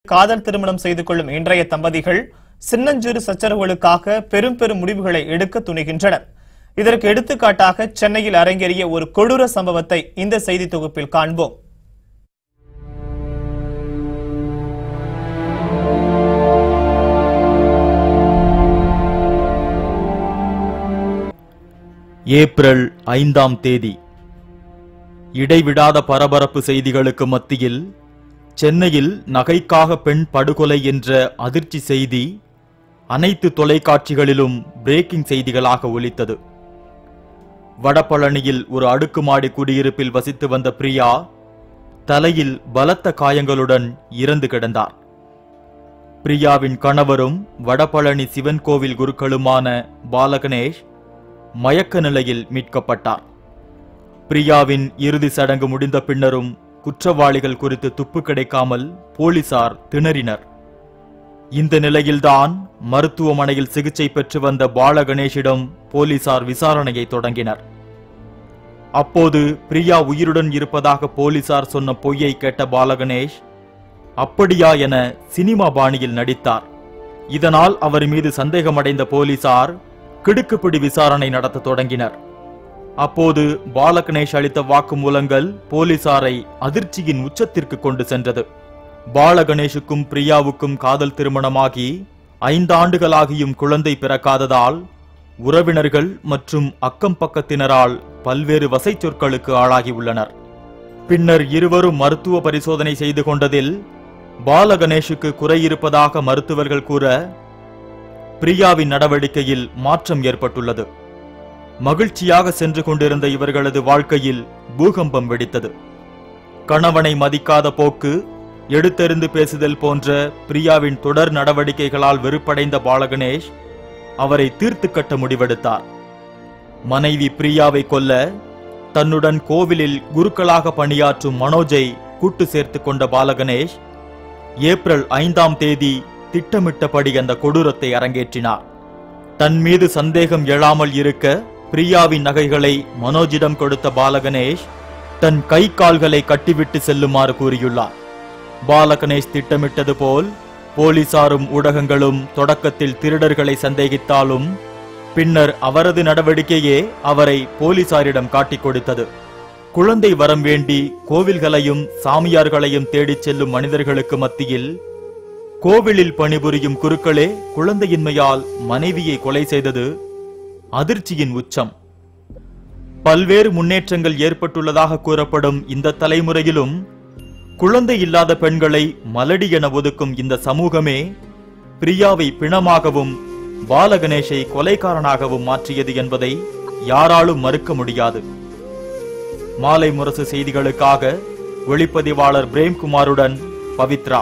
காதல் திருமணம் செய்து கொள்ளும் இன்றைய தம்பதிகள் சின்னஞ்சிறு சச்சரவுகளுக்காக பெரும் பெரும் முடிவுகளை எடுக்க துணிகின்றனர் இதற்கு எடுத்துக்காட்டாக சென்னையில் அரங்கேறிய ஒரு கொடூர சம்பவத்தை இந்த செய்தி தொகுப்பில் காண்போம் ஏப்ரல் ஐந்தாம் தேதி இடைவிடாத பரபரப்பு செய்திகளுக்கு மத்தியில் சென்னையில் நகைக்காக பெண் படுகொலை என்ற அதிர்ச்சி செய்தி அனைத்து தொலைக்காட்சிகளிலும் பிரேக்கிங் செய்திகளாக ஒலித்தது வடபழனியில் ஒரு அடுக்குமாடி குடியிருப்பில் வசித்து வந்த பிரியா தலையில் பலத்த காயங்களுடன் இறந்து கிடந்தார் பிரியாவின் கணவரும் வடபழனி சிவன் கோவில் குருக்களுமான பாலகணேஷ் மயக்க நிலையில் மீட்கப்பட்டார் பிரியாவின் இறுதி சடங்கு முடிந்த பின்னரும் குற்றவாளிகள் குறித்து துப்பு கிடைக்காமல் போலீசார் திணறினர் இந்த நிலையில்தான் மருத்துவமனையில் சிகிச்சை பெற்று வந்த பாலகணேஷிடம் போலீசார் விசாரணையை தொடங்கினர் அப்போது பிரியா உயிருடன் இருப்பதாக போலீசார் சொன்ன பொய்யை கேட்ட பாலகணேஷ் அப்படியா என சினிமா பாணியில் நடித்தார் இதனால் அவர் மீது சந்தேகமடைந்த போலீசார் கிடுக்குப்பிடி விசாரணை நடத்த தொடங்கினர் அப்போது பாலகணேஷ் அளித்த வாக்குமூலங்கள் போலீசாரை அதிர்ச்சியின் உச்சத்திற்கு கொண்டு சென்றது பாலகணேஷுக்கும் பிரியாவுக்கும் காதல் திருமணமாகி ஐந்தாண்டுகளாகியும் குழந்தை பிறக்காததால் உறவினர்கள் மற்றும் அக்கம் பக்கத்தினரால் பல்வேறு வசை சொற்களுக்கு ஆளாகியுள்ளனர் பின்னர் இருவரும் மருத்துவ பரிசோதனை செய்து கொண்டதில் பாலகணேஷுக்கு குறை இருப்பதாக மருத்துவர்கள் கூற பிரியாவின் நடவடிக்கையில் மாற்றம் ஏற்பட்டுள்ளது மகிழ்ச்சியாக சென்று கொண்டிருந்த இவர்களது வாழ்க்கையில் பூகம்பம் வெடித்தது கணவனை மதிக்காத போக்கு எடுத்தெறிந்து பேசுதல் போன்ற பிரியாவின் தொடர் நடவடிக்கைகளால் வெறுப்படைந்த பாலகணேஷ் அவரை தீர்த்து கட்ட முடிவெடுத்தார் மனைவி பிரியாவை கொல்ல தன்னுடன் கோவிலில் குருக்களாக பணியாற்றும் மனோஜை கூட்டு சேர்த்து கொண்ட பாலகணேஷ் ஏப்ரல் ஐந்தாம் தேதி திட்டமிட்டபடி அந்த கொடூரத்தை அரங்கேற்றினார் தன் மீது சந்தேகம் எழாமல் இருக்க பிரியாவின் நகைகளை மனோஜிடம் கொடுத்த பாலகணேஷ் தன் கை கால்களை கட்டிவிட்டு செல்லுமாறு கூறியுள்ளார் பாலகணேஷ் திட்டமிட்டது போல் போலீசாரும் ஊடகங்களும் தொடக்கத்தில் திருடர்களை சந்தேகித்தாலும் பின்னர் அவரது நடவடிக்கையே அவரை போலீசாரிடம் காட்டிக் கொடுத்தது குழந்தை வரம் வேண்டி கோவில்களையும் சாமியார்களையும் தேடிச் செல்லும் மனிதர்களுக்கு மத்தியில் கோவிலில் பணிபுரியும் குருக்களே குழந்தையின்மையால் மனைவியை கொலை செய்தது அதிர்ச்சியின் உச்சம் பல்வேறு முன்னேற்றங்கள் ஏற்பட்டுள்ளதாக கூறப்படும் இந்த தலைமுறையிலும் குழந்தை இல்லாத பெண்களை மலடி என ஒதுக்கும் இந்த சமூகமே பிரியாவை பிணமாகவும் பாலகணேஷை கொலைகாரனாகவும் மாற்றியது என்பதை யாராலும் மறுக்க முடியாது மாலை முரசு செய்திகளுக்காக ஒளிப்பதிவாளர் பிரேம்குமாருடன் பவித்ரா